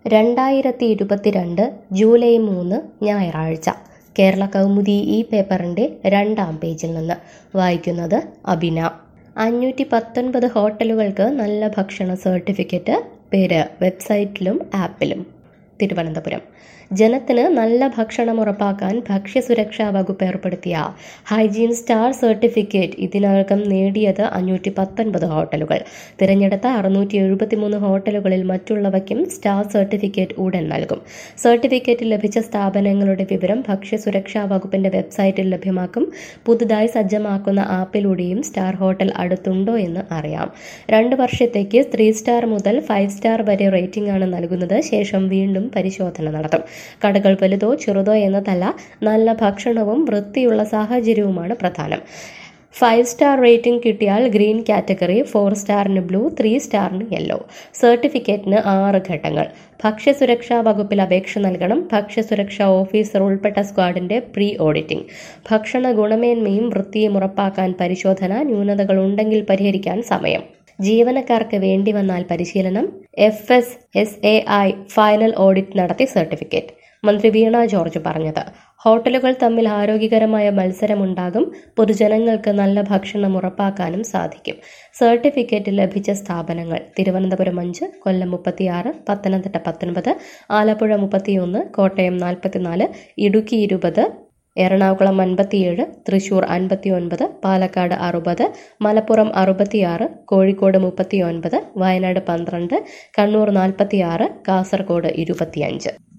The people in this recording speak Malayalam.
രണ്ടായിരത്തി ഇരുപത്തിരണ്ട് ജൂലൈ മൂന്ന് ഞായറാഴ്ച കേരള കൗമുദി ഈ പേപ്പറിൻ്റെ രണ്ടാം പേജിൽ നിന്ന് വായിക്കുന്നത് അബിന അഞ്ഞൂറ്റി പത്തൊൻപത് ഹോട്ടലുകൾക്ക് നല്ല ഭക്ഷണ സർട്ടിഫിക്കറ്റ് പേര് വെബ്സൈറ്റിലും ആപ്പിലും തിരുവനന്തപുരം ജനത്തിന് നല്ല ഭക്ഷണം ഉറപ്പാക്കാൻ ഭക്ഷ്യസുരക്ഷാ വകുപ്പ് ഏർപ്പെടുത്തിയ ഹൈജീൻ സ്റ്റാർ സർട്ടിഫിക്കറ്റ് ഇതിനകം നേടിയത് അഞ്ഞൂറ്റി പത്തൊൻപത് ഹോട്ടലുകൾ തിരഞ്ഞെടുത്ത അറുന്നൂറ്റി എഴുപത്തിമൂന്ന് ഹോട്ടലുകളിൽ മറ്റുള്ളവയ്ക്കും സ്റ്റാർ സർട്ടിഫിക്കറ്റ് ഉടൻ നൽകും സർട്ടിഫിക്കറ്റ് ലഭിച്ച സ്ഥാപനങ്ങളുടെ വിവരം ഭക്ഷ്യസുരക്ഷാ വകുപ്പിന്റെ വെബ്സൈറ്റിൽ ലഭ്യമാക്കും പുതുതായി സജ്ജമാക്കുന്ന ആപ്പിലൂടെയും സ്റ്റാർ ഹോട്ടൽ അടുത്തുണ്ടോ എന്ന് അറിയാം രണ്ട് വർഷത്തേക്ക് ത്രീ സ്റ്റാർ മുതൽ ഫൈവ് സ്റ്റാർ വരെ റേറ്റിംഗ് ആണ് നൽകുന്നത് ശേഷം വീണ്ടും പരിശോധന നടത്തും കടകൾ വലുതോ ചെറുതോ എന്നതല്ല നല്ല ഭക്ഷണവും വൃത്തിയുള്ള സാഹചര്യവുമാണ് പ്രധാനം ഫൈവ് സ്റ്റാർ റേറ്റിംഗ് കിട്ടിയാൽ ഗ്രീൻ കാറ്റഗറി ഫോർ സ്റ്റാറിന് ബ്ലൂ ത്രീ സ്റ്റാറിന് യെല്ലോ സർട്ടിഫിക്കറ്റിന് ആറ് ഘട്ടങ്ങൾ ഭക്ഷ്യസുരക്ഷാ വകുപ്പിൽ അപേക്ഷ നൽകണം ഭക്ഷ്യസുരക്ഷാ ഓഫീസർ ഉൾപ്പെട്ട സ്ക്വാഡിന്റെ പ്രീ ഓഡിറ്റിംഗ് ഭക്ഷണ ഗുണമേന്മയും വൃത്തിയും ഉറപ്പാക്കാൻ പരിശോധന ന്യൂനതകൾ ഉണ്ടെങ്കിൽ പരിഹരിക്കാൻ സമയം ജീവനക്കാർക്ക് വേണ്ടി വന്നാൽ പരിശീലനം F S S A I final audit നടത്തി സർട്ടിഫിക്കറ്റ് മന്ത്രി വീണ ജോർജ് പറഞ്ഞത് ഹോട്ടലുകൾ തമ്മിൽ ആരോഗ്യകരമായ മത്സരമുണ്ടാകും പൊതുജനങ്ങൾക്ക് നല്ല ഭക്ഷണം ഉറപ്പാക്കാനും സാധിക്കും സർട്ടിഫിക്കറ്റ് ലഭിച്ച സ്ഥാപനങ്ങൾ തിരുവനന്തപുരം അഞ്ച് കൊല്ലം മുപ്പത്തിയാറ് പത്തനംതിട്ട പത്തൊൻപത് ആലപ്പുഴ മുപ്പത്തിയൊന്ന് കോട്ടയം നാൽപ്പത്തിനാല് ഇടുക്കി ഇരുപത് എറണാകുളം അൻപത്തിയേഴ് തൃശൂർ അൻപത്തിയൊൻപത് പാലക്കാട് അറുപത് മലപ്പുറം അറുപത്തിയാറ് കോഴിക്കോട് മുപ്പത്തിയൊൻപത് വയനാട് പന്ത്രണ്ട് കണ്ണൂർ നാൽപ്പത്തിയാറ് കാസർഗോഡ് ഇരുപത്തിയഞ്ച്